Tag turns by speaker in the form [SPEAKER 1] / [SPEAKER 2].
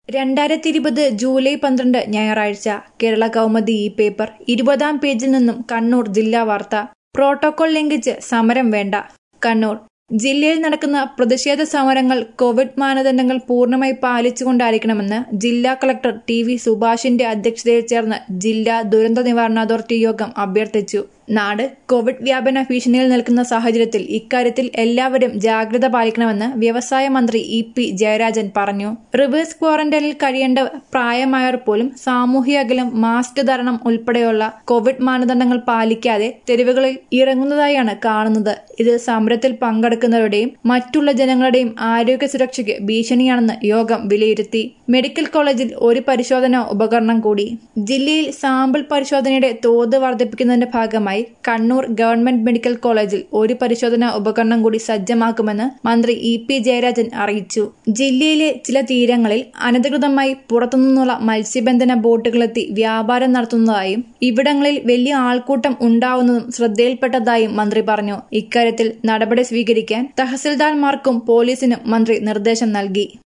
[SPEAKER 1] രണ്ടായിരത്തി ഇരുപത് ജൂലൈ പന്ത്രണ്ട് ഞായറാഴ്ച കേരള കൗമുദി ഈ പേപ്പർ ഇരുപതാം പേജിൽ നിന്നും കണ്ണൂർ ജില്ലാ വാർത്ത പ്രോട്ടോകോൾ ലംഘിച്ച് സമരം വേണ്ട കണ്ണൂർ ജില്ലയിൽ നടക്കുന്ന പ്രതിഷേധ സമരങ്ങൾ കോവിഡ് മാനദണ്ഡങ്ങൾ പൂർണ്ണമായി പാലിച്ചുകൊണ്ടായിരിക്കണമെന്ന് ജില്ലാ കളക്ടർ ടി വി സുഭാഷിന്റെ അധ്യക്ഷതയിൽ ചേർന്ന ജില്ലാ ദുരന്ത നിവാരണ അതോറിറ്റി യോഗം അഭ്യർത്ഥിച്ചു നാട് കോവിഡ് വ്യാപന ഭീഷണിയിൽ നിൽക്കുന്ന സാഹചര്യത്തിൽ ഇക്കാര്യത്തിൽ എല്ലാവരും ജാഗ്രത പാലിക്കണമെന്ന് വ്യവസായ മന്ത്രി ഇ പി ജയരാജൻ പറഞ്ഞു റിവേഴ്സ് ക്വാറന്റൈനിൽ കഴിയേണ്ട പ്രായമായവർ പോലും സാമൂഹ്യ അകലം മാസ്ക് ധാരണം ഉൾപ്പെടെയുള്ള കോവിഡ് മാനദണ്ഡങ്ങൾ പാലിക്കാതെ തെരുവുകളിൽ ഇറങ്ങുന്നതായാണ് കാണുന്നത് ഇത് സമരത്തിൽ പങ്കെടുക്കുന്നവരുടെയും മറ്റുള്ള ജനങ്ങളുടെയും ആരോഗ്യ സുരക്ഷയ്ക്ക് ഭീഷണിയാണെന്ന് യോഗം വിലയിരുത്തി മെഡിക്കൽ കോളേജിൽ ഒരു പരിശോധന ഉപകരണം കൂടി ജില്ലയിൽ സാമ്പിൾ പരിശോധനയുടെ തോത് വർദ്ധിപ്പിക്കുന്നതിന്റെ ഭാഗമായി കണ്ണൂർ ഗവൺമെന്റ് മെഡിക്കൽ കോളേജിൽ ഒരു പരിശോധനാ ഉപകരണം കൂടി സജ്ജമാക്കുമെന്ന് മന്ത്രി ഇ പി ജയരാജൻ അറിയിച്ചു ജില്ലയിലെ ചില തീരങ്ങളിൽ അനധികൃതമായി പുറത്തുനിന്നുള്ള മത്സ്യബന്ധന ബോട്ടുകളെത്തി വ്യാപാരം നടത്തുന്നതായും ഇവിടങ്ങളിൽ വലിയ ആൾക്കൂട്ടം ഉണ്ടാവുന്നതും ശ്രദ്ധയിൽപ്പെട്ടതായും മന്ത്രി പറഞ്ഞു ഇക്കാര്യത്തിൽ നടപടി സ്വീകരിക്കാൻ തഹസിൽദാർമാർക്കും പോലീസിനും മന്ത്രി നിർദ്ദേശം നൽകി